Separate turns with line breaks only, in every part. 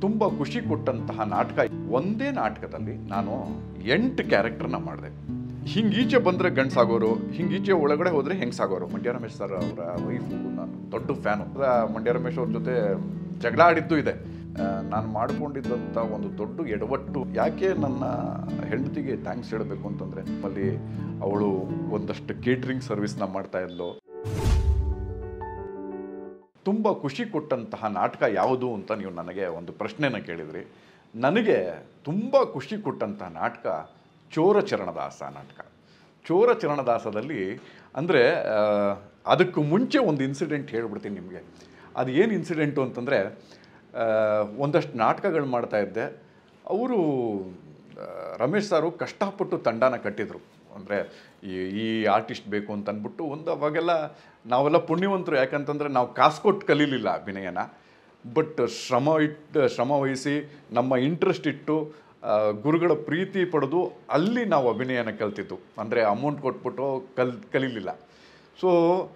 ತುಂಬ ಖುಷಿ ಕೊಟ್ಟಂತಹ ನಾಟಕ ಒಂದೇ ನಾಟಕದಲ್ಲಿ ನಾನು ಎಂಟು ಕ್ಯಾರೆಕ್ಟರ್ನ ಮಾಡಿದೆ ಹಿಂಗೀಚೆ ಬಂದರೆ ಗಂಡ್ಸಾಗೋರು ಹಿಂಗೀಚೆ ಒಳಗಡೆ ಹೋದರೆ ಹೆಂಗ್ಸಾಗೋರು ಮಂಡ್ಯ ರಮೇಶ್ ಸರ್ ಅವರ ವೈಫು ನಾನು ದೊಡ್ಡ ಫ್ಯಾನು ಮಂಡ್ಯ ರಮೇಶ್ ಅವ್ರ ಜೊತೆ ಜಗಳ ಆಡಿದ್ದು ಇದೆ ಆ, ನಾನು ಮಾಡ್ಕೊಂಡಿದ್ದಂಥ ಒಂದು ದೊಡ್ಡ ಎಡವಟ್ಟು ಯಾಕೆ ನನ್ನ ಹೆಂಡತಿಗೆ ಥ್ಯಾಂಕ್ಸ್ ಹೇಳಬೇಕು ಅಂತಂದರೆ ಅಲ್ಲಿ ಅವಳು ಒಂದಷ್ಟು ಕೇಟ್ರಿಂಗ್ ಸರ್ವಿಸ್ನ ಮಾಡ್ತಾ ಇದ್ಲು ತುಂಬ ಖುಷಿ ಕೊಟ್ಟಂತಹ ನಾಟಕ ಯಾವುದು ಅಂತ ನೀವು ನನಗೆ ಒಂದು ಪ್ರಶ್ನೆನ ಕೇಳಿದ್ರಿ ನನಗೆ ತುಂಬ ಖುಷಿ ಕೊಟ್ಟಂತಹ ನಾಟಕ ಚೋರ ಚರಣದಾಸ ನಾಟಕ ಚೋರ ಚರಣದಾಸದಲ್ಲಿ ಅಂದರೆ ಅದಕ್ಕೂ ಮುಂಚೆ ಒಂದು ಇನ್ಸಿಡೆಂಟ್ ಹೇಳ್ಬಿಡ್ತೀನಿ ನಿಮಗೆ ಅದು ಏನು ಇನ್ಸಿಡೆಂಟು ಅಂತಂದರೆ ಒಂದಷ್ಟು ನಾಟಕಗಳು ಮಾಡ್ತಾ ಇದ್ದೆ ಅವರು ರಮೇಶ್ ಸಾರು ಕಷ್ಟಪಟ್ಟು ತಂಡನ ಕಟ್ಟಿದರು ಅಂದರೆ ಈ ಈ ಆರ್ಟಿಸ್ಟ್ ಬೇಕು ಅಂತ ಅಂದ್ಬಿಟ್ಟು ಒಂದು ಅವಾಗೆಲ್ಲ ನಾವೆಲ್ಲ ಪುಣ್ಯವಂತರು ಯಾಕಂತಂದರೆ ನಾವು ಕಾಸು ಕೊಟ್ಟು ಕಲೀಲಿಲ್ಲ ಅಭಿನಯನ ಬಟ್ ಶ್ರಮ ಇಟ್ಟು ಶ್ರಮ ವಹಿಸಿ ನಮ್ಮ ಇಂಟ್ರೆಸ್ಟ್ ಇಟ್ಟು ಆ, ಗುರುಗಳ ಪ್ರೀತಿ ಪಡೆದು ಅಲ್ಲಿ ನಾವು ಅಭಿನಯನ ಕಲ್ತಿದ್ದು ಅಂದರೆ ಅಮೌಂಟ್ ಕೊಟ್ಬಿಟ್ಟು ಕಲ್ ಕಲೀಲಿಲ್ಲ ಸೊ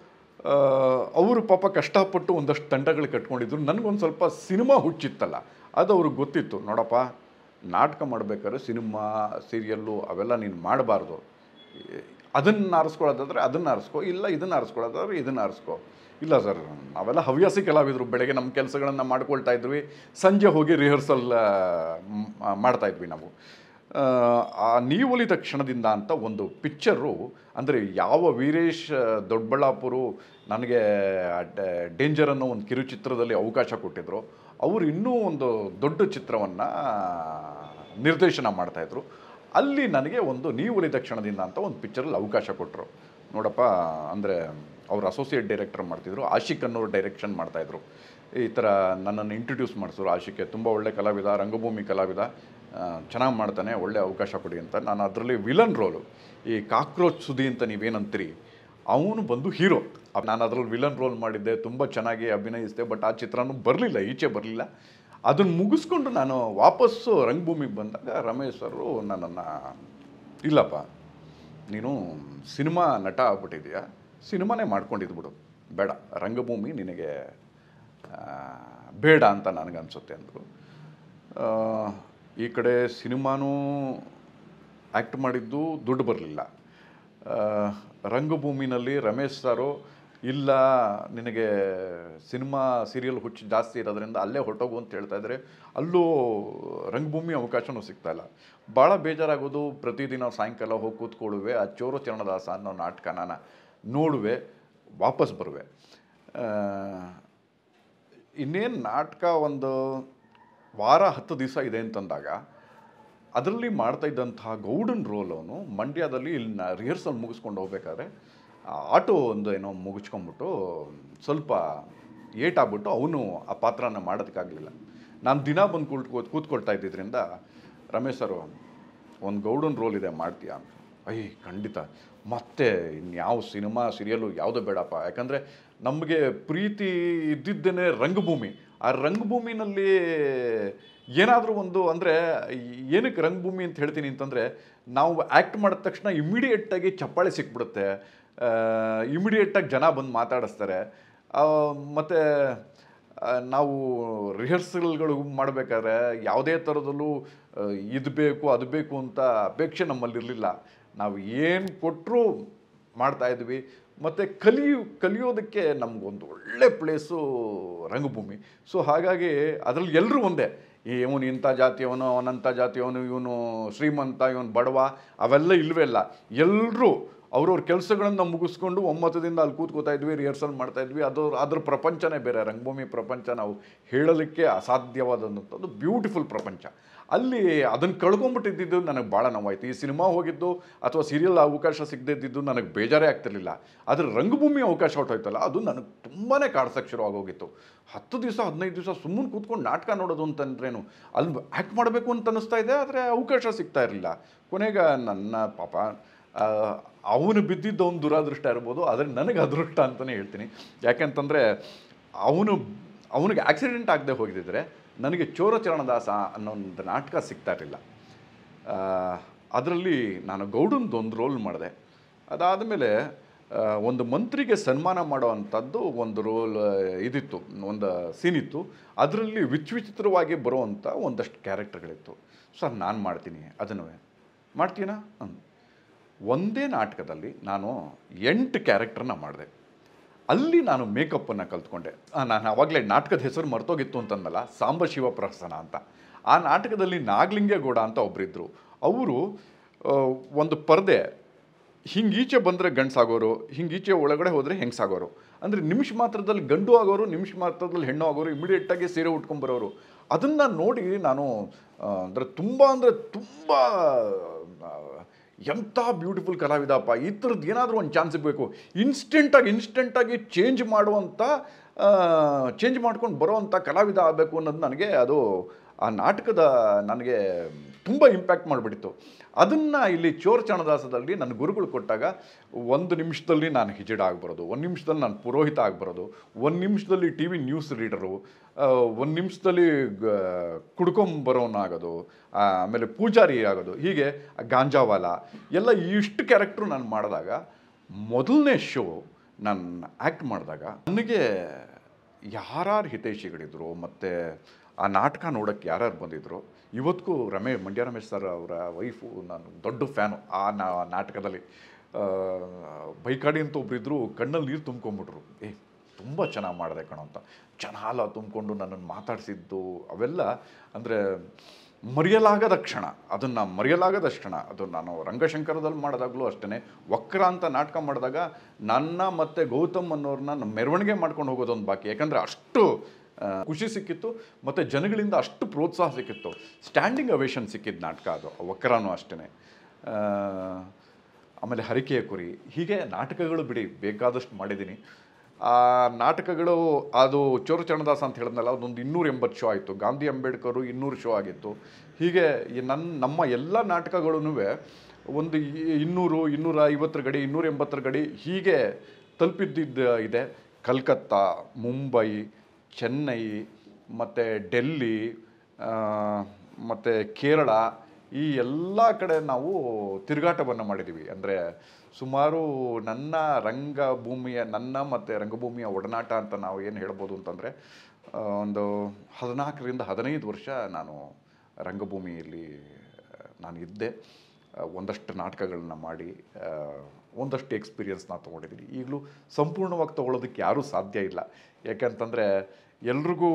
ಅವರು ಪಾಪ ಕಷ್ಟಪಟ್ಟು ಒಂದಷ್ಟು ತಂಡಗಳು ಕಟ್ಕೊಂಡಿದ್ರು ನನಗೊಂದು ಸ್ವಲ್ಪ ಸಿನಿಮಾ ಹುಚ್ಚಿತ್ತಲ್ಲ ಅದು ಅವ್ರಿಗೆ ಗೊತ್ತಿತ್ತು ನೋಡಪ್ಪ ನಾಟಕ ಮಾಡಬೇಕಾದ್ರೆ ಸಿನಿಮಾ ಸೀರಿಯಲ್ಲು ಅವೆಲ್ಲ ನೀನು ಮಾಡಬಾರ್ದು ಅದನ್ನು ಆರಿಸ್ಕೊಳ್ಳೋದಾದ್ರೆ ಅದನ್ನು ಆರಿಸ್ಕೊ ಇಲ್ಲ ಇದನ್ನು ಆರಿಸ್ಕೊಳ್ಳೋದಾದ್ರೆ ಇದನ್ನು ಆರಿಸ್ಕೊ ಇಲ್ಲ ಸರ್ ನಾವೆಲ್ಲ ಹವ್ಯಾಸಿ ಕಲಾವಿದರು ಬೆಳಗ್ಗೆ ನಮ್ಮ ಕೆಲಸಗಳನ್ನು ಮಾಡ್ಕೊಳ್ತಾ ಇದ್ವಿ ಸಂಜೆ ಹೋಗಿ ರಿಹರ್ಸಲ್ ಮಾಡ್ತಾ ಇದ್ವಿ ನಾವು ಆ, ಆ ನೀವೊಲಿದ ಕ್ಷಣದಿಂದ ಅಂತ ಒಂದು ಪಿಕ್ಚರು ಅಂದರೆ ಯಾವ ವೀರೇಶ್ ದೊಡ್ಡಬಳ್ಳಾಪುರು ನನಗೆ ಡೇಂಜರ್ ಅನ್ನೋ ಒಂದು ಕಿರುಚಿತ್ರದಲ್ಲಿ ಅವಕಾಶ ಕೊಟ್ಟಿದ್ರು ಅವರು ಇನ್ನೂ ಒಂದು ದೊಡ್ಡ ಚಿತ್ರವನ್ನು ನಿರ್ದೇಶನ ಮಾಡ್ತಾಯಿದ್ರು ಅಲ್ಲಿ ನನಗೆ ಒಂದು ನೀವು ಒಲಿದ ಕ್ಷಣದಿಂದ ಅಂತ ಒಂದು ಪಿಕ್ಚರಲ್ಲಿ ಅವಕಾಶ ಕೊಟ್ಟರು ನೋಡಪ್ಪ ಅಂದರೆ ಅವರು ಅಸೋಸಿಯೇಟ್ ಡೈರೆಕ್ಟರ್ ಮಾಡ್ತಿದ್ರು ಆಶಿಕ್ ಅನ್ನೋರು ಡೈರೆಕ್ಷನ್ ಮಾಡ್ತಾಯಿದ್ರು ಈ ಥರ ನನ್ನನ್ನು ಇಂಟ್ರೊಡ್ಯೂಸ್ ಮಾಡಿಸಿದ್ರು ಆಶಿಕೆ ತುಂಬ ಒಳ್ಳೆ ಕಲಾವಿದ ರಂಗಭೂಮಿ ಕಲಾವಿದ ಚೆನ್ನಾಗಿ ಮಾಡ್ತಾನೆ ಒಳ್ಳೆ ಅವಕಾಶ ಕೊಡಿ ಅಂತ ನಾನು ಅದರಲ್ಲಿ ವಿಲನ್ ರೋಲು ಈ ಕಾಕ್ರೋಚ್ ಸುದಿ ಅಂತ ನೀವೇನಂತೀರಿ ಅವನು ಬಂದು ಹೀರೋ ನಾನು ಅದರಲ್ಲಿ ವಿಲನ್ ರೋಲ್ ಮಾಡಿದ್ದೆ ತುಂಬ ಚೆನ್ನಾಗಿ ಅಭಿನಯಿಸಿದೆ ಬಟ್ ಆ ಚಿತ್ರನೂ ಬರಲಿಲ್ಲ ಈಚೆ ಬರಲಿಲ್ಲ ಅದನ್ನು ಮುಗಿಸ್ಕೊಂಡು ನಾನು ವಾಪಸ್ಸು ರಂಗಭೂಮಿಗೆ ಬಂದಾಗ ರಮೇಶ್ ಸರು ನನ್ನನ್ನು ಇಲ್ಲಪ್ಪ ನೀನು ಸಿನಿಮಾ ನಟ ಆಗ್ಬಿಟ್ಟಿದೆಯಾ ಸಿನಿಮಾನೇ ಮಾಡ್ಕೊಂಡಿದ್ಬಿಡು ಬೇಡ ರಂಗಭೂಮಿ ನಿನಗೆ ಆ, ಬೇಡ ಅಂತ ನನಗನ್ಸುತ್ತೆ ಅಂದರು ಈ ಕಡೆ ಸಿನಿಮಾನೂ ಆ್ಯಕ್ಟ್ ಮಾಡಿದ್ದು ದುಡ್ಡು ಬರಲಿಲ್ಲ ರಂಗಭೂಮಿನಲ್ಲಿ ರಮೇಶ್ ಸಾರು ಇಲ್ಲ ನಿನಗೆ ಸಿನಿಮಾ ಸೀರಿಯಲ್ ಹುಚ್ಚು ಜಾಸ್ತಿ ಇರೋದ್ರಿಂದ ಅಲ್ಲೇ ಹೊರಟೋಗು ಅಂತ ಹೇಳ್ತಾ ಇದ್ದಾರೆ ಅಲ್ಲೂ ರಂಗಭೂಮಿ ಅವಕಾಶನೂ ಸಿಗ್ತಾ ಇಲ್ಲ ಭಾಳ ಬೇಜಾರಾಗೋದು ಪ್ರತಿದಿನ ಸಾಯಂಕಾಲ ಹೋಗಿ ಕೂತ್ಕೊಳ್ಳುವೆ ಆ ಚೋರ ಚರಣದಾಸ ಅನ್ನೋ ನಾಟಕ ನಾನು ನೋಡುವೆ ವಾಪಸ್ ಬರುವೆ ಆ, ಇನ್ನೇನು ನಾಟಕ ಒಂದು ವಾರ ಹತ್ತು ದಿವಸ ಇದೆ ಅಂತಂದಾಗ ಅದರಲ್ಲಿ ಮಾಡ್ತಾ ಇದ್ದಂತಹ ಗೌಡನ್ ರೋಲ್ ಅವನು ಮಂಡ್ಯದಲ್ಲಿ ಇಲ್ಲಿ ನಾ ರಿಹರ್ಸಲ್ ಮುಗಿಸ್ಕೊಂಡು ಹೋಗ್ಬೇಕಾದ್ರೆ ಆ ಆಟೋ ಒಂದು ಏನೋ ಮುಗಿಸ್ಕೊಂಬಿಟ್ಟು ಸ್ವಲ್ಪ ಏಟಾಗ್ಬಿಟ್ಟು ಅವನು ಆ ಪಾತ್ರನ ಮಾಡೋದಕ್ಕಾಗಲಿಲ್ಲ ನಾನು ದಿನ ಬಂದು ಕೂತ್ ಕೂತ್ಕೊಳ್ತಾ ಇದ್ದಿದ್ದರಿಂದ ರಮೇಶ್ ಸರು ಒಂದು ಗೌಡನ್ ರೋಲ್ ಇದೆ ಮಾಡ್ತೀಯಾ ಅಂತ ಐ ಖಂಡಿತ ಮತ್ತೆ ಇನ್ಯಾವ ಸಿನಿಮಾ ಸೀರಿಯಲು ಯಾವುದೂ ಬೇಡಪ್ಪ ಯಾಕಂದರೆ ನಮಗೆ ಪ್ರೀತಿ ಇದ್ದಿದ್ದೇನೆ ರಂಗಭೂಮಿ ಆ ರಂಗಭೂಮಿನಲ್ಲಿ ಏನಾದರೂ ಒಂದು ಅಂದರೆ ಏನಕ್ಕೆ ರಂಗಭೂಮಿ ಅಂತ ಹೇಳ್ತೀನಿ ಅಂತಂದರೆ ನಾವು ಆ್ಯಕ್ಟ್ ಮಾಡಿದ ತಕ್ಷಣ ಇಮಿಡಿಯೇಟಾಗಿ ಚಪ್ಪಾಳೆ ಸಿಕ್ಬಿಡುತ್ತೆ ಇಮಿಡಿಯೇಟಾಗಿ ಜನ ಬಂದು ಮಾತಾಡಿಸ್ತಾರೆ ಮತ್ತು ನಾವು ರಿಹರ್ಸಲ್ಗಳು ಮಾಡಬೇಕಾದ್ರೆ ಯಾವುದೇ ಥರದಲ್ಲೂ ಆ, ಇದು ಬೇಕು ಅದು ಬೇಕು ಅಂತ ಅಪೇಕ್ಷೆ ನಮ್ಮಲ್ಲಿರಲಿಲ್ಲ ನಾವು ಏನು ಕೊಟ್ಟರೂ ಮಾಡ್ತಾ ಇದ್ವಿ ಮತ್ತು ಕಲಿಯು ಕಲಿಯೋದಕ್ಕೆ ನಮಗೊಂದು ಒಳ್ಳೆ ಪ್ಲೇಸು ರಂಗಭೂಮಿ ಸೊ ಹಾಗಾಗಿ ಅದರಲ್ಲಿ ಎಲ್ಲರೂ ಒಂದೇ ಇವನು ಇಂಥ ಜಾತಿಯವನು ಅವನಂಥ ಜಾತಿಯವನು ಇವನು ಶ್ರೀಮಂತ ಇವನು ಬಡವ ಅವೆಲ್ಲ ಇಲ್ಲವೇ ಇಲ್ಲ ಎಲ್ಲರೂ ಅವ್ರವ್ರ ಕೆಲಸಗಳನ್ನು ಮುಗಿಸ್ಕೊಂಡು ಒಮ್ಮತದಿಂದ ಅಲ್ಲಿ ಕೂತ್ಕೋತಾ ಇದ್ವಿ ರಿಹರ್ಸಲ್ ಮಾಡ್ತಾ ಇದ್ವಿ ಅದು ಅದ್ರ ಪ್ರಪಂಚನೇ ಬೇರೆ ರಂಗಭೂಮಿ ಪ್ರಪಂಚ ನಾವು ಹೇಳಲಿಕ್ಕೆ ಅಸಾಧ್ಯವಾದಂಥದ್ದು ಬ್ಯೂಟಿಫುಲ್ ಪ್ರಪಂಚ ಅಲ್ಲಿ ಅದನ್ನು ಕಳ್ಕೊಂಬಿಟ್ಟಿದ್ದು ನನಗೆ ಭಾಳ ನೋವಾಯಿತು ಈ ಸಿನಿಮಾ ಹೋಗಿದ್ದು ಅಥವಾ ಸೀರಿಯಲ್ ಅವಕಾಶ ಸಿಗದೇ ಇದ್ದಿದ್ದು ನನಗೆ ಬೇಜಾರೇ ಆಗ್ತಿರ್ಲಿಲ್ಲ ಆದರೆ ರಂಗಭೂಮಿ ಅವಕಾಶ ಹೊರಟೋಯ್ತಲ್ಲ ಅದು ನನಗೆ ತುಂಬಾ ಕಾಡ್ಸಕ್ಕೆ ಶುರು ಆಗೋಗಿತ್ತು ಹತ್ತು ದಿವಸ ಹದಿನೈದು ದಿವಸ ಸುಮ್ಮನೆ ಕೂತ್ಕೊಂಡು ನಾಟಕ ನೋಡೋದು ಅಂತಂದ್ರೇನು ಅಲ್ಲಿ ಆ್ಯಕ್ಟ್ ಮಾಡಬೇಕು ಅಂತ ಅನ್ನಿಸ್ತಾ ಇದೆ ಆದರೆ ಅವಕಾಶ ಸಿಗ್ತಾ ಇರಲಿಲ್ಲ ಕೊನೆಗೆ ನನ್ನ ಪಾಪ ಅವನು ಬಿದ್ದಿದ್ದ ಒಂದು ದುರಾದೃಷ್ಟ ಇರ್ಬೋದು ಆದರೆ ನನಗೆ ಅದೃಷ್ಟ ಅಂತಲೇ ಹೇಳ್ತೀನಿ ಯಾಕೆಂತಂದರೆ ಅವನು ಅವನಿಗೆ ಆಕ್ಸಿಡೆಂಟ್ ಆಗದೆ ಹೋಗಿದ್ದಿದ್ರೆ ನನಗೆ ಚೋರಚರಣದಾಸ ಅನ್ನೋ ಒಂದು ನಾಟಕ ಸಿಗ್ತಾ ಇರಲಿಲ್ಲ ಅದರಲ್ಲಿ ನಾನು ಗೌಡಂದು ಒಂದು ರೋಲ್ ಮಾಡಿದೆ ಅದಾದಮೇಲೆ ಆ, ಒಂದು ಮಂತ್ರಿಗೆ ಸನ್ಮಾನ ಮಾಡೋ ಅಂಥದ್ದು ಒಂದು ರೋಲ್ ಇದಿತ್ತು ಒಂದು ಸೀನ್ ಇತ್ತು ಅದರಲ್ಲಿ ವಿಚಿತ್ರವಾಗಿ ಬರುವಂಥ ಒಂದಷ್ಟು ಕ್ಯಾರೆಕ್ಟರ್ಗಳಿತ್ತು ಸರ್ ನಾನು ಮಾಡ್ತೀನಿ ಅದನ್ನು ಮಾಡ್ತೀನಾ ಅಂದ್. ಒಂದೇ ನಾಟಕದಲ್ಲಿ ನಾನು ಎಂಟು ಕ್ಯಾರೆಕ್ಟರ್ನ ಮಾಡಿದೆ ಅಲ್ಲಿ ನಾನು ಮೇಕಪ್ಪನ್ನು ಕಲ್ತ್ಕೊಂಡೆ ಆ, ನಾನು ಆವಾಗಲೇ ನಾಟಕದ ಹೆಸರು ಮರ್ತೋಗಿತ್ತು ಅಂತಂದಲ್ಲ ಸಾಂಬ ಶಿವ ಪ್ರಹಸನ ಅಂತ ಆ ನಾಟಕದಲ್ಲಿ ನಾಗಲಿಂಗೇಗೌಡ ಅಂತ ಒಬ್ಬರಿದ್ದರು ಅವರು ಆ, ಒಂದು ಪರದೆ ಹಿಂಗೀಚೆ ಬಂದರೆ ಗಂಡಸಾಗೋರು ಹಿಂಗೀಚೆ ಒಳಗಡೆ ಹೋದರೆ ಹೆಂಗಸಾಗೋರು ಅಂದರೆ ನಿಮಿಷ ಮಾತ್ರದಲ್ಲಿ ಗಂಡು ಆಗೋರು ನಿಮಿಷ ಮಾತ್ರದಲ್ಲಿ ಹೆಣ್ಣು ಆಗೋರು ಇಮಿಡಿಯೇಟಾಗಿ ಸೀರೆ ಉಟ್ಕೊಂಬರೋರು ಅದನ್ನು ನೋಡಿ ನಾನು ಅಂದರೆ ತುಂಬ ಅಂದರೆ ತುಂಬ ಆ, ಎಂಥ ಬ್ಯೂಟಿಫುಲ್ ಕಲಾವಿದಪ್ಪ ಈ ಥರದ್ದು ಏನಾದರೂ ಒಂದು ಚಾನ್ಸ್ ಬೇಕು ಇನ್ಸ್ಟೆಂಟಾಗಿ ಇನ್ಸ್ಟೆಂಟಾಗಿ ಚೇಂಜ್ ಮಾಡುವಂಥ ಚೇಂಜ್ ಮಾಡ್ಕೊಂಡು ಬರೋವಂಥ ಕಲಾವಿದ ಆಗಬೇಕು ಅನ್ನೋದು ನನಗೆ ಅದು ಆ ನಾಟಕದ ನನಗೆ ತುಂಬ ಇಂಪ್ಯಾಕ್ಟ್ ಮಾಡಿಬಿಟ್ಟಿತ್ತು ಅದನ್ನು ಇಲ್ಲಿ ಚೋರ್ ಚಣದಾಸದಲ್ಲಿ ನನ್ನ ಗುರುಗಳು ಕೊಟ್ಟಾಗ ಒಂದು ನಿಮಿಷದಲ್ಲಿ ನಾನು ಹಿಜಡ ಆಗ್ಬರೋದು ಒಂದು ನಿಮಿಷದಲ್ಲಿ ನಾನು ಪುರೋಹಿತ ಆಗ್ಬರೋದು ಒಂದು ನಿಮಿಷದಲ್ಲಿ ಟಿ ವಿ ನ್ಯೂಸ್ ರೀಡರು ಒಂದು ನಿಮಿಷದಲ್ಲಿ ಕುಡ್ಕೊಂಬರೋನಾಗೋದು ಆಮೇಲೆ ಪೂಜಾರಿ ಆಗೋದು ಹೀಗೆ ಗಾಂಜಾವಾಲ ಎಲ್ಲ ಇಷ್ಟು ಕ್ಯಾರೆಕ್ಟ್ರು ನಾನು ಮಾಡಿದಾಗ ಮೊದಲನೇ ಶೋ ನಾನು ಆ್ಯಕ್ಟ್ ಮಾಡಿದಾಗ ನನಗೆ ಯಾರ್ಯಾರು ಹಿತೈಷಿಗಳಿದ್ರು ಮತ್ತು ಆ ನಾಟಕ ನೋಡೋಕ್ಕೆ ಯಾರ್ಯಾರು ಬಂದಿದ್ರು ಇವತ್ತಿಗೂ ರಮೇ ಮಂಡ್ಯ ರಮೇಶ್ ಸರ್ ಅವರ ವೈಫು ನಾನು ದೊಡ್ಡ ಫ್ಯಾನು ಆ ನಾ ನಾಟಕದಲ್ಲಿ ಆ, ಬೈಕಾಡಿ ಅಂತ ಒಬ್ಬರಿದ್ರು ಕಣ್ಣಲ್ಲಿ ನೀರು ತುಂಬ್ಕೊಂಬಿಟ್ರು ಏ ತುಂಬ ಚೆನ್ನಾಗಿ ಮಾಡಿದೆ ಕಣೋ ಅಂತ ಚೆನ್ನಾಲ ತುಂಬಿಕೊಂಡು ನನ್ನನ್ನು ಮಾತಾಡಿಸಿದ್ದು ಅವೆಲ್ಲ ಅಂದರೆ ಮರೆಯಲಾಗದ ಕ್ಷಣ ಅದನ್ನು ಮರೆಯಲಾಗದ ಕ್ಷಣ ಅದು ನಾನು ರಂಗಶಂಕರದಲ್ಲಿ ಮಾಡಿದಾಗಲೂ ಅಷ್ಟೇ ವಕ್ರ ಅಂತ ನಾಟಕ ಮಾಡಿದಾಗ ನನ್ನ ಮತ್ತು ಗೌತಮ್ ಅನ್ನೋರನ್ನ ನಮ್ಮ ಮೆರವಣಿಗೆ ಮಾಡ್ಕೊಂಡು ಹೋಗೋದೊಂದು ಬಾಕಿ ಯಾಕಂದರೆ ಅಷ್ಟು ಆ, ಖುಷಿ ಸಿಕ್ಕಿತ್ತು ಮತ್ತು ಜನಗಳಿಂದ ಅಷ್ಟು ಪ್ರೋತ್ಸಾಹ ಸಿಕ್ಕಿತ್ತು ಸ್ಟ್ಯಾಂಡಿಂಗ್ ಅವೇಷನ್ ಸಿಕ್ಕಿದ್ದು ನಾಟಕ ಅದು ವಕ್ರನೂ ಅಷ್ಟೇ ಆಮೇಲೆ ಹರಿಕೆಯ ಕುರಿ ಹೀಗೆ ನಾಟಕಗಳು ಬಿಡಿ ಬೇಕಾದಷ್ಟು ಮಾಡಿದ್ದೀನಿ ಆ ನಾಟಕಗಳು ಅದು ಚೋರು ಚರಣದಾಸ ಅಂತ ಹೇಳಿದ್ನಲ್ಲ ಅದೊಂದು ಇನ್ನೂರ ಎಂಬತ್ತು ಶೋ ಆಯಿತು ಗಾಂಧಿ ಅಂಬೇಡ್ಕರು ಇನ್ನೂರು ಶೋ ಆಗಿತ್ತು ಹೀಗೆ ಈ ನನ್ನ ನಮ್ಮ ಎಲ್ಲ ನಾಟಕಗಳೂ ಒಂದು ಈ- ಇನ್ನೂರು ಇನ್ನೂರ ಐವತ್ತರ ಗಡಿ ಇನ್ನೂರ ಎಂಬತ್ತರ ಗಡಿ ಹೀಗೆ ತಲುಪಿದ್ದಿದ್ದು ಇದೆ ಕಲ್ಕತ್ತಾ ಮುಂಬೈ ಚೆನ್ನೈ ಮತ್ತು ಡೆಲ್ಲಿ ಮತ್ತು ಕೇರಳ ಈ ಎಲ್ಲ ಕಡೆ ನಾವು ತಿರುಗಾಟವನ್ನು ಮಾಡಿದ್ದೀವಿ ಅಂದರೆ ಸುಮಾರು ನನ್ನ ರಂಗಭೂಮಿಯ ನನ್ನ ಮತ್ತು ರಂಗಭೂಮಿಯ ಒಡನಾಟ ಅಂತ ನಾವು ಏನು ಹೇಳ್ಬೋದು ಅಂತಂದರೆ ಆ, ಒಂದು ಹದಿನಾಲ್ಕರಿಂದ ಹದಿನೈದು ವರ್ಷ ನಾನು ರಂಗಭೂಮಿಯಲ್ಲಿ ಆ, ನಾನು ಇದ್ದೆ ಆ, ಒಂದಷ್ಟು ನಾಟಕಗಳನ್ನ ಮಾಡಿ ಆ, ಒಂದಷ್ಟು ಎಕ್ಸ್ಪೀರಿಯನ್ಸ್ನ ತೊಗೊಂಡಿದ್ದೀನಿ ಈಗಲೂ ಸಂಪೂರ್ಣವಾಗಿ ತೊಗೊಳೋದಕ್ಕೆ ಯಾರೂ ಸಾಧ್ಯ ಇಲ್ಲ ಯಾಕಂತಂದರೆ ಎಲ್ರಿಗೂ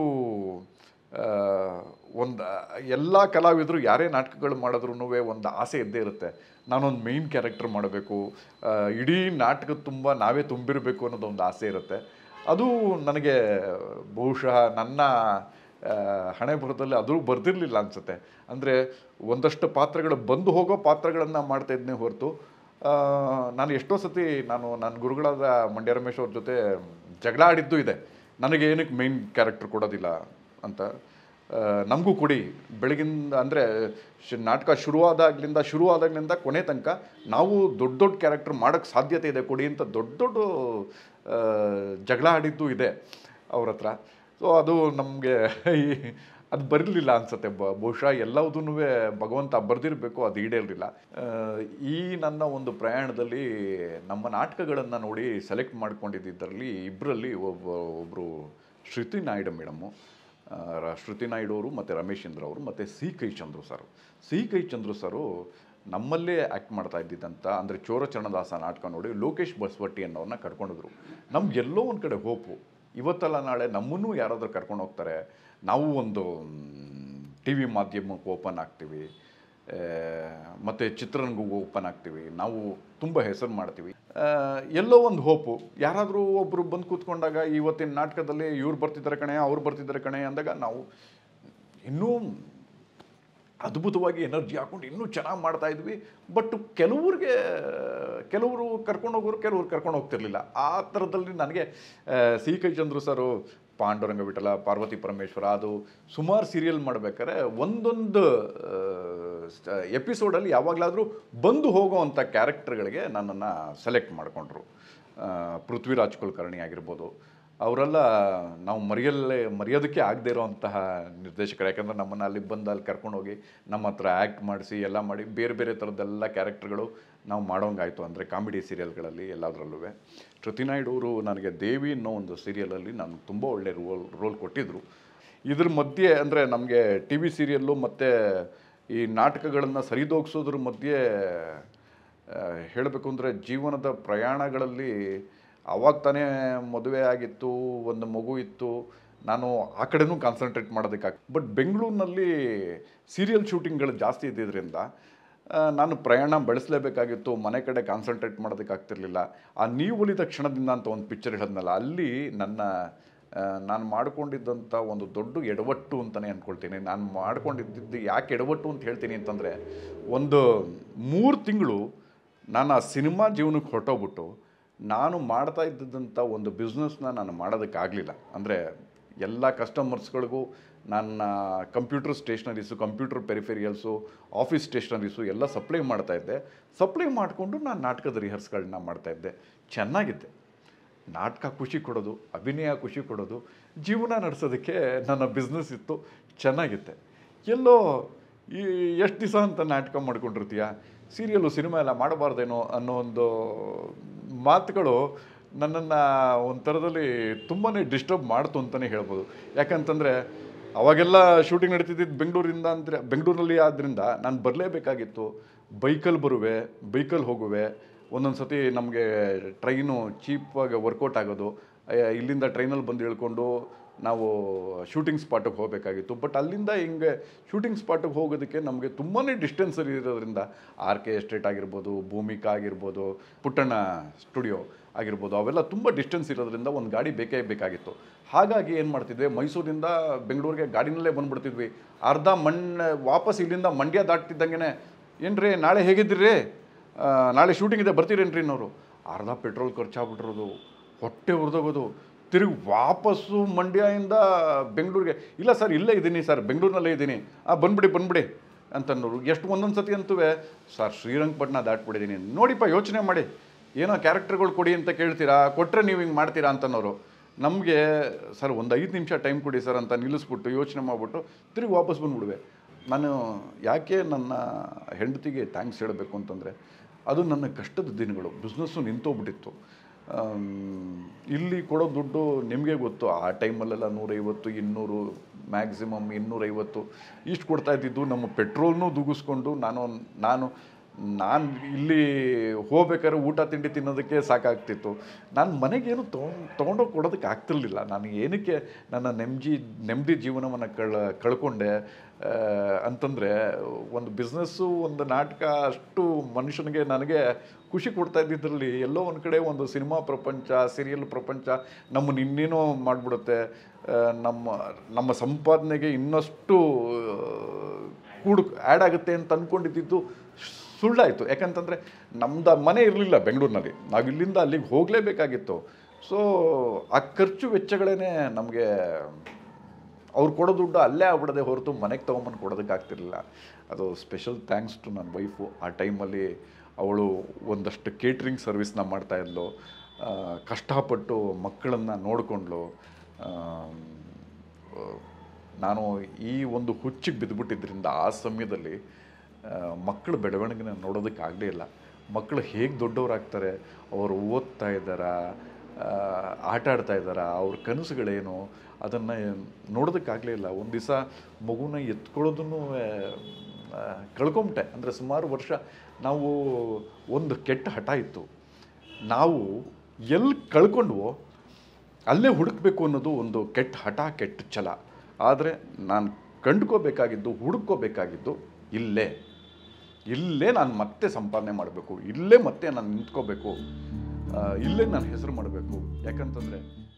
ಒಂದು ಎಲ್ಲ ಕಲಾವಿದರು ಯಾರೇ ನಾಟಕಗಳು ಮಾಡಿದ್ರೂ ಒಂದು ಆಸೆ ಇದ್ದೇ ಇರುತ್ತೆ ನಾನೊಂದು ಮೇಯ್ನ್ ಕ್ಯಾರೆಕ್ಟರ್ ಮಾಡಬೇಕು ಆ, ಇಡೀ ನಾಟಕದ ತುಂಬ ನಾವೇ ತುಂಬಿರಬೇಕು ಅನ್ನೋದೊಂದು ಆಸೆ ಇರುತ್ತೆ ಅದು ನನಗೆ ಬಹುಶಃ ನನ್ನ ಆ, ಹಣೆ ಬರದಲ್ಲಿ ಅದು ಬರ್ದಿರಲಿಲ್ಲ ಅನಿಸುತ್ತೆ ಅಂದರೆ ಒಂದಷ್ಟು ಪಾತ್ರಗಳು ಬಂದು ಹೋಗೋ ಪಾತ್ರಗಳನ್ನು ಮಾಡ್ತಾ ಇದ್ನೇ ಹೊರತು ಆ, ನಾನು ಎಷ್ಟೋ ಸತಿ ನಾನು ನನ್ನ ಗುರುಗಳಾದ ಮಂಡ್ಯ ರಮೇಶ್ ಅವ್ರ ಜೊತೆ ಜಗಳ ಆಡಿದ್ದು ಇದೆ ನನಗೆ ಏನಕ್ಕೆ ಮೇಯ್ನ್ ಕ್ಯಾರೆಕ್ಟರ್ ಕೊಡೋದಿಲ್ಲ ಅಂತ ನಮಗೂ ಕೊಡಿ ಬೆಳಗಿಂದ ಅಂದರೆ ಶ್ ನಾಟಕ ಶುರುವಾದಾಗ್ಲಿಂದ ಶುರುವಾದಾಗ್ಲಿಂದ ಕೊನೆ ತನಕ ನಾವು ದೊಡ್ಡ ದೊಡ್ಡ ಕ್ಯಾರೆಕ್ಟರ್ ಮಾಡೋಕ್ಕೆ ಸಾಧ್ಯತೆ ಇದೆ ಕೊಡಿ ಅಂತ ದೊಡ್ಡ ದೊಡ್ಡ ಆ, ಜಗಳ ಆಡಿದ್ದು ಇದೆ ಅವ್ರ ಹತ್ರ ಸೊ ಅದು ನಮಗೆ ಅದು ಬರಲಿಲ್ಲ ಅನ್ಸುತ್ತೆ ಬ ಬಹುಶಃ ಎಲ್ಲವುದೂ ಭಗವಂತ ಬರೆದಿರಬೇಕು ಅದು ಈಡೇರಲಿಲ್ಲ ಆ, ಈ ನನ್ನ ಒಂದು ಪ್ರಯಾಣದಲ್ಲಿ ನಮ್ಮ ನಾಟಕಗಳನ್ನು ನೋಡಿ ಸೆಲೆಕ್ಟ್ ಮಾಡ್ಕೊಂಡಿದ್ದರಲ್ಲಿ ಇಬ್ಬರಲ್ಲಿ ಒಬ್ಬ ಒಬ್ಬರು ಶ್ರುತಿ ನಾಯ್ಡು ಮೇಡಮು ಆ, ರ- ಶ್ರುತಿ ನಾಯ್ಡು ಅವರು ಮತ್ತು ರಮೇಶ್ ಚಂದ್ರ ಅವರು ಮತ್ತು ಸಿ ಕೈ ಚಂದ್ರು ಸರ್ ಸಿ ಕೈ ಚಂದ್ರು ಸರು ನಮ್ಮಲ್ಲೇ ಆ್ಯಕ್ಟ್ ಮಾಡ್ತಾ ಇದ್ದಿದ್ದಂಥ ಅಂದರೆ ಚೋರಚರಣದಾಸ ನಾಟಕ ನೋಡಿ ಲೋಕೇಶ್ ಬಸವಟ್ಟಿ ಅನ್ನೋರನ್ನ ಕರ್ಕೊಂಡಿದ್ರು ನಮ್ಗೆ ಎಲ್ಲೋ ಒಂದು ಕಡೆ ಹೋಪು ಇವತ್ತಲ್ಲ ನಾಳೆ ನಮ್ಮನ್ನೂ ಯಾರಾದರೂ ಕರ್ಕೊಂಡು ಹೋಗ್ತಾರೆ ನಾವು ಒಂದು ಟಿ ವಿ ಮಾಧ್ಯಮಕ್ಕೆ ಓಪನ್ ಆಗ್ತೀವಿ ಆ, ಮತ್ತು ಚಿತ್ರರಂಗಕ್ಕೆ ಓಪನ್ ಆಗ್ತೀವಿ ನಾವು ತುಂಬ ಹೆಸರು ಮಾಡ್ತೀವಿ ಆ, ಎಲ್ಲೋ ಒಂದು ಹೋಪು ಯಾರಾದರೂ ಒಬ್ಬರು ಬಂದು ಕೂತ್ಕೊಂಡಾಗ ಇವತ್ತಿನ ನಾಟಕದಲ್ಲಿ ಇವ್ರು ಬರ್ತಿದ್ದಾರೆ ಕಣೆ ಅವ್ರು ಬರ್ತಿದ್ದಾರೆ ಕಣೆ ಅಂದಾಗ ನಾವು ಇನ್ನೂ ಅದ್ಭುತವಾಗಿ ಎನರ್ಜಿ ಹಾಕೊಂಡು ಇನ್ನೂ ಚೆನ್ನಾಗಿ ಮಾಡ್ತಾ ಇದ್ವಿ ಬಟ್ ಕೆಲವ್ರಿಗೆ ಕೆಲವರು ಕರ್ಕೊಂಡು ಹೋಗೋರು ಕೆಲವ್ರು ಕರ್ಕೊಂಡು ಹೋಗ್ತಿರ್ಲಿಲ್ಲ ಆ ಥರದಲ್ಲಿ ನನಗೆ ಆ, ಸಿ ಕೈ ಚಂದ್ರು ಸರು ಪಾಂಡುರಂಗ ವಿಠಲ ಪಾರ್ವತಿ ಪರಮೇಶ್ವರ ಅದು ಸುಮಾರು ಸೀರಿಯಲ್ ಮಾಡ್ಬೇಕಾದ್ರೆ ಒಂದೊಂದು ಎಪಿಸೋಡಲ್ಲಿ ಯಾವಾಗಲಾದರೂ ಬಂದು ಹೋಗೋವಂಥ ಕ್ಯಾರೆಕ್ಟರ್ಗಳಿಗೆ ನನ್ನನ್ನು ಸೆಲೆಕ್ಟ್ ಮಾಡಿಕೊಂಡ್ರು ಪೃಥ್ವಿರಾಜ್ ಕುಲಕರ್ಣಿ ಆಗಿರ್ಬೋದು ಅವರೆಲ್ಲ ನಾವು ಮರೆಯಲ್ಲೇ ಮರೆಯೋದಕ್ಕೆ ಆಗದೇ ಇರೋವಂತಹ ನಿರ್ದೇಶಕರು ಯಾಕಂದರೆ ನಮ್ಮನ್ನು ಅಲ್ಲಿಗೆ ಬಂದು ಅಲ್ಲಿ ಕರ್ಕೊಂಡೋಗಿ ನಮ್ಮ ಹತ್ರ ಆ್ಯಕ್ಟ್ ಮಾಡಿಸಿ ಎಲ್ಲ ಮಾಡಿ ಬೇರೆ ಬೇರೆ ಥರದ್ದೆಲ್ಲ ಕ್ಯಾರೆಕ್ಟರ್ಗಳು ನಾವು ಮಾಡೋಂಗಾಯಿತು ಅಂದರೆ ಕಾಮಿಡಿ ಸೀರಿಯಲ್ಗಳಲ್ಲಿ ಎಲ್ಲದರಲ್ಲೂ ಶ್ರುತಿ ನಾಯ್ಡು ಅವರು ನನಗೆ ದೇವಿ ಅನ್ನೋ ಒಂದು ಸೀರಿಯಲಲ್ಲಿ ನಾನು ತುಂಬ ಒಳ್ಳೆ ರೋಲ್ ರೋಲ್ ಕೊಟ್ಟಿದ್ದರು ಇದ್ರ ಮಧ್ಯೆ ಅಂದರೆ ನಮಗೆ ಟಿ ವಿ ಸೀರಿಯಲ್ಲು ಮತ್ತು ಈ ನಾಟಕಗಳನ್ನು ಸರಿದೋಗಿಸೋದ್ರ ಮಧ್ಯೆ ಹೇಳಬೇಕು ಅಂದರೆ ಜೀವನದ ಪ್ರಯಾಣಗಳಲ್ಲಿ ಅವಾಗ ತಾನೇ ಮದುವೆ ಆಗಿತ್ತು ಒಂದು ಮಗು ಇತ್ತು ನಾನು ಆ ಕಡೆನೂ ಕಾನ್ಸಂಟ್ರೇಟ್ ಮಾಡೋದಕ್ಕಾಗ ಬಟ್ ಬೆಂಗಳೂರಿನಲ್ಲಿ ಸೀರಿಯಲ್ ಶೂಟಿಂಗ್ಗಳು ಜಾಸ್ತಿ ಇದ್ದಿದ್ದರಿಂದ ಆ, ನಾನು ಪ್ರಯಾಣ ಬೆಳೆಸಲೇಬೇಕಾಗಿತ್ತು ಮನೆ ಕಡೆ ಕಾನ್ಸಂಟ್ರೇಟ್ ಮಾಡೋದಕ್ಕಾಗ್ತಿರ್ಲಿಲ್ಲ ಆ ನೀವು ಉಳಿದ ಕ್ಷಣದಿಂದ ಅಂತ ಒಂದು ಪಿಕ್ಚರ್ ಹೇಳಿದ್ನಲ್ಲ ಅಲ್ಲಿ ನನ್ನ ಆ, ನಾನು ಮಾಡ್ಕೊಂಡಿದ್ದಂಥ ಒಂದು ದೊಡ್ಡ ಎಡವಟ್ಟು ಅಂತಲೇ ಅಂದ್ಕೊಳ್ತೀನಿ ನಾನು ಮಾಡ್ಕೊಂಡಿದ್ದು ಯಾಕೆ ಎಡವಟ್ಟು ಅಂತ ಹೇಳ್ತೀನಿ ಅಂತಂದರೆ ಒಂದು ಮೂರು ತಿಂಗಳು ನಾನು ಆ ಸಿನಿಮಾ ಜೀವನಕ್ಕೆ ಹೊರಟೋಗ್ಬಿಟ್ಟು ನಾನು ಮಾಡ್ತಾ ಇದ್ದಂಥ ಒಂದು ಬಿಸ್ನೆಸ್ನ ನಾನು ಮಾಡೋದಕ್ಕಾಗಲಿಲ್ಲ ಅಂದರೆ ಎಲ್ಲ ಕಸ್ಟಮರ್ಸ್ಗಳಿಗೂ ನನ್ನ computer stationeries computer peripherals office stationeries ಎಲ್ಲ ಸಪ್ಲೈ ಮಾಡ್ತಾ ಇದ್ದೆ ಸಪ್ಲೈ ಮಾಡಿಕೊಂಡು ನಾನು ನಾಟಕದ ರಿಹರ್ಸ್ಗಳನ್ನ ಮಾಡ್ತಾಯಿದ್ದೆ ಚೆನ್ನಾಗಿದ್ದೆ ನಾಟಕ ಖುಷಿ ಕೊಡೋದು ಅಭಿನಯ ಖುಷಿ ಕೊಡೋದು ಜೀವನ ನಡೆಸೋದಕ್ಕೆ ನನ್ನ ಬಿಸ್ನೆಸ್ ಇತ್ತು ಚೆನ್ನಾಗಿತ್ತೆ ಎಲ್ಲೋ ಈ ಎಷ್ಟು ದಿವಸ ಅಂತ ನಾಟಕ ಮಾಡ್ಕೊಂಡಿರ್ತೀಯ ಸೀರಿಯಲ್ಲು ಸಿನಿಮಾ ಎಲ್ಲ ಮಾಡಬಾರ್ದೇನೋ ಅನ್ನೋ ಒಂದು ಮಾತುಗಳು ನನ್ನನ್ನು ಒಂಥರದಲ್ಲಿ ತುಂಬಾ ಡಿಸ್ಟರ್ಬ್ ಮಾಡ್ತು ಅಂತಲೇ ಹೇಳ್ಬೋದು ಯಾಕಂತಂದರೆ ಅವಾಗೆಲ್ಲ ಶೂಟಿಂಗ್ ನಡೀತಿದ್ದಿದ್ದು ಬೆಂಗಳೂರಿಂದ ಅಂದರೆ ಬೆಂಗಳೂರಲ್ಲಿ ಆದ್ದರಿಂದ ನಾನು ಬರಲೇಬೇಕಾಗಿತ್ತು ಬೈಕಲ್ಲಿ ಬರುವೆ ಬೈಕಲ್ಲಿ ಹೋಗುವೆ ಒಂದೊಂದು ಸತಿ ನಮಗೆ ಟ್ರೈನು ಚೀಪಾಗಿ ವರ್ಕೌಟ್ ಆಗೋದು ಅಯ್ಯ, ಇಲ್ಲಿಂದ ಟ್ರೈನಲ್ಲಿ ಬಂದು ಇಳ್ಕೊಂಡು ನಾವು ಶೂಟಿಂಗ್ ಸ್ಪಾಟಿಗೆ ಹೋಗಬೇಕಾಗಿತ್ತು ಬಟ್ ಅಲ್ಲಿಂದ ಹಿಂಗೆ ಶೂಟಿಂಗ್ ಸ್ಪಾಟಿಗೆ ಹೋಗೋದಕ್ಕೆ ನಮಗೆ ತುಂಬಾ ಡಿಸ್ಟೆನ್ಸಲ್ಲಿ ಇರೋದ್ರಿಂದ ಆರ್ ಕೆ ಎಸ್ಟೇಟ್ ಆಗಿರ್ಬೋದು ಭೂಮಿಕಾ ಆಗಿರ್ಬೋದು ಪುಟ್ಟಣ್ಣ ಸ್ಟುಡಿಯೋ ಆಗಿರ್ಬೋದು ಅವೆಲ್ಲ ತುಂಬ ಡಿಸ್ಟೆನ್ಸ್ ಇರೋದ್ರಿಂದ ಒಂದು ಗಾಡಿ ಬೇಕೇ ಬೇಕಾಗಿತ್ತು ಹಾಗಾಗಿ ಏನು ಮಾಡ್ತಿದ್ವಿ ಮೈಸೂರಿಂದ ಬೆಂಗಳೂರಿಗೆ ಗಾಡಿನಲ್ಲೇ ಬಂದ್ಬಿಡ್ತಿದ್ವಿ ಅರ್ಧ ಮಣ್ಣು ವಾಪಸ್ ಇಲ್ಲಿಂದ ಮಂಡ್ಯ ದಾಟ್ತಿದ್ದಂಗೆ ಏನ್ರಿ ನಾಳೆ ಹೇಗಿದ್ದೀರಿ ಆ, ನಾಳೆ ಶೂಟಿಂಗ್ ಇದೆ ಬರ್ತೀರೇನ್ರಿ ಅನ್ನೋರು ಅರ್ಧ ಪೆಟ್ರೋಲ್ ಖರ್ಚಾಗ್ಬಿಟ್ಟಿರೋದು ಹೊಟ್ಟೆ ಹುರಿದೋಗೋದು ತಿರುಗಿ ವಾಪಸ್ಸು ಮಂಡ್ಯದಿಂದ ಬೆಂಗಳೂರಿಗೆ ಇಲ್ಲ ಸರ್ ಇಲ್ಲೇ ಇದ್ದೀನಿ ಸರ್ ಬೆಂಗಳೂರಿನಲ್ಲೇ ಇದ್ದೀನಿ ಆ ಬಂದ್ಬಿಡಿ ಬಂದ್ಬಿಡಿ ಅಂತನ್ನೋರು ಎಷ್ಟು ಒಂದೊಂದು ಸತಿ ಅಂತೂ ಸರ್ ಶ್ರೀರಂಗಪಟ್ಟಣ ದಾಟ್ಬಿಟ್ಟಿದ್ದೀನಿ ನೋಡಿಪ್ಪ ಯೋಚನೆ ಮಾಡಿ ಏನೋ ಕ್ಯಾರೆಕ್ಟರ್ಗಳು ಕೊಡಿ ಅಂತ ಕೇಳ್ತೀರಾ ಕೊಟ್ಟರೆ ನೀವು ಹಿಂಗೆ ಮಾಡ್ತೀರಾ ಅಂತನ್ನೋರು ನಮಗೆ ಸರ್ ಒಂದು ಐದು ನಿಮಿಷ ಟೈಮ್ ಕೊಡಿ ಸರ್ ಅಂತ ನಿಲ್ಲಿಸ್ಬಿಟ್ಟು ಯೋಚನೆ ಮಾಡಿಬಿಟ್ಟು ತಿರುಗಿ ವಾಪಸ್ ಬಂದ್ಬಿಡುವೆ ನಾನು ಯಾಕೆ ನನ್ನ ಹೆಂಡತಿಗೆ ಥ್ಯಾಂಕ್ಸ್ ಹೇಳಬೇಕು ಅಂತಂದರೆ ಅದು ನನ್ನ ಕಷ್ಟದ ದಿನಗಳು ಬಿಸ್ನೆಸ್ಸು ನಿಂತೋಗ್ಬಿಟ್ಟಿತ್ತು ಆಮ್, ಇಲ್ಲಿ ಕೊಡೋ ದುಡ್ಡು ನಿಮಗೆ ಗೊತ್ತು ಆ ಟೈಮಲ್ಲೆಲ್ಲ ನೂರೈವತ್ತು ಇನ್ನೂರು ಮ್ಯಾಕ್ಸಿಮಮ್ ಇನ್ನೂರೈವತ್ತು ಇಷ್ಟು ಕೊಡ್ತಾ ಇದ್ದಿದ್ದು ನಮ್ಮ ಪೆಟ್ರೋಲ್ನೂ ದುಗಿಸ್ಕೊಂಡು ನಾನು ನಾನು ನಾನು ಇಲ್ಲಿ ಹೋಗ್ಬೇಕಾದ್ರೆ ಊಟ ತಿಂಡಿ ತಿನ್ನೋದಕ್ಕೆ ಸಾಕಾಗ್ತಿತ್ತು ನಾನು ಮನೆಗೇನು ತೊಗೊಂಡು ತೊಗೊಂಡೋಗಿ ಕೊಡೋದಕ್ಕೆ ಆಗ್ತಿರ್ಲಿಲ್ಲ ನಾನು ಏನಕ್ಕೆ ನನ್ನ ನೆಮ್ಮದಿ ನೆಮ್ಮದಿ ಜೀವನವನ್ನು ಕಳ್ ಕಳ್ಕೊಂಡೆ ಆ, ಅಂತಂದರೆ ಒಂದು ಬಿಸ್ನೆಸ್ಸು ಒಂದು ನಾಟಕ ಅಷ್ಟು ಮನುಷ್ಯನಿಗೆ ನನಗೆ ಖುಷಿ ಕೊಡ್ತಾ ಇದ್ದಿದ್ರಲ್ಲಿ ಎಲ್ಲೋ ಒಂದು ಕಡೆ ಒಂದು ಸಿನಿಮಾ ಪ್ರಪಂಚ ಸೀರಿಯಲ್ ಪ್ರಪಂಚ ನಮ್ಮನ್ನು ಇನ್ನೇನೋ ಮಾಡಿಬಿಡುತ್ತೆ ನಮ್ಮ ನಮ್ಮ ಸಂಪಾದನೆಗೆ ಇನ್ನಷ್ಟು ಕೂಡು ಆ್ಯಡ್ ಆಗುತ್ತೆ ಅಂತ ಅಂದ್ಕೊಂಡಿದ್ದು ಸುಳ್ಳಾಯಿತು ಯಾಕಂತಂದರೆ ನಮ್ದು ಮನೆ ಇರಲಿಲ್ಲ ಬೆಂಗಳೂರಿನಲ್ಲಿ ನಾವು ಇಲ್ಲಿಂದ ಅಲ್ಲಿಗೆ ಹೋಗಲೇಬೇಕಾಗಿತ್ತು ಸೊ ಆ ಖರ್ಚು ವೆಚ್ಚಗಳೇ ನಮಗೆ ಅವ್ರು ಕೊಡೋ ದುಡ್ಡು ಅಲ್ಲೇ ಆಗ್ಬಿಡದೆ ಹೊರತು ಮನೆಗೆ ತೊಗೊಂಬಂದು ಕೊಡೋದಕ್ಕಾಗ್ತಿರ್ಲಿಲ್ಲ ಅದು ಸ್ಪೆಷಲ್ ಥ್ಯಾಂಕ್ಸ್ ಟು ನನ್ನ ವೈಫು ಆ ಟೈಮಲ್ಲಿ ಅವಳು ಒಂದಷ್ಟು ಕೇಟ್ರಿಂಗ್ ಸರ್ವಿಸ್ನ ಮಾಡ್ತಾಯಿದ್ಲು ಆ, ಕಷ್ಟಪಟ್ಟು ಮಕ್ಕಳನ್ನು ನೋಡಿಕೊಂಡ್ಲು ನಾನು ಈ ಒಂದು ಹುಚ್ಚಿಗೆ ಬಿದ್ದುಬಿಟ್ಟಿದ್ರಿಂದ ಆ ಸಮಯದಲ್ಲಿ ಆ, ಮಕ್ಕಳ ಬೆಳವಣಿಗೆನ ನೋಡೋದಕ್ಕಾಗಲೇ ಇಲ್ಲ ಮಕ್ಕಳು ಹೇಗೆ ದೊಡ್ಡವರಾಗ್ತಾರೆ ಅವರು ಓದ್ತಾ ಇದ್ದಾರಾ ಆ, ಆಟ ಆಡ್ತಾ ಇದ್ದಾರಾ ಅವ್ರ ಕನಸುಗಳೇನು ಅದನ್ನು ನೋಡೋದಕ್ಕಾಗಲೇ ಇಲ್ಲ ಒಂದು ದಿವಸ ಮಗುನ ಎತ್ಕೊಳ್ಳೋದನ್ನು ಕಳ್ಕೊಂಬಿಟ್ಟೆ ಅಂದರೆ ಸುಮಾರು ವರ್ಷ ನಾವು ಒಂದು ಕೆಟ್ಟ ಹಠ ಇತ್ತು ನಾವು ಎಲ್ಲಿ ಕಳ್ಕೊಂಡ್ವೋ ಅಲ್ಲೇ ಹುಡುಕ್ಬೇಕು ಅನ್ನೋದು ಒಂದು ಕೆಟ್ಟ ಹಠ ಕೆಟ್ಟ ಛಲ ಆದರೆ ನಾನು ಕಂಡ್ಕೋಬೇಕಾಗಿದ್ದು ಹುಡುಕೋಬೇಕಾಗಿದ್ದು ಇಲ್ಲೇ ಇಲ್ಲೇ ನಾನು ಮತ್ತೆ ಸಂಪಾದನೆ ಮಾಡಬೇಕು ಇಲ್ಲೇ ಮತ್ತೆ ನಾನು ನಿಂತ್ಕೋಬೇಕು ಆ, ಇಲ್ಲೇ ನಾನು ಹೆಸರು ಮಾಡಬೇಕು ಯಾಕಂತಂದರೆ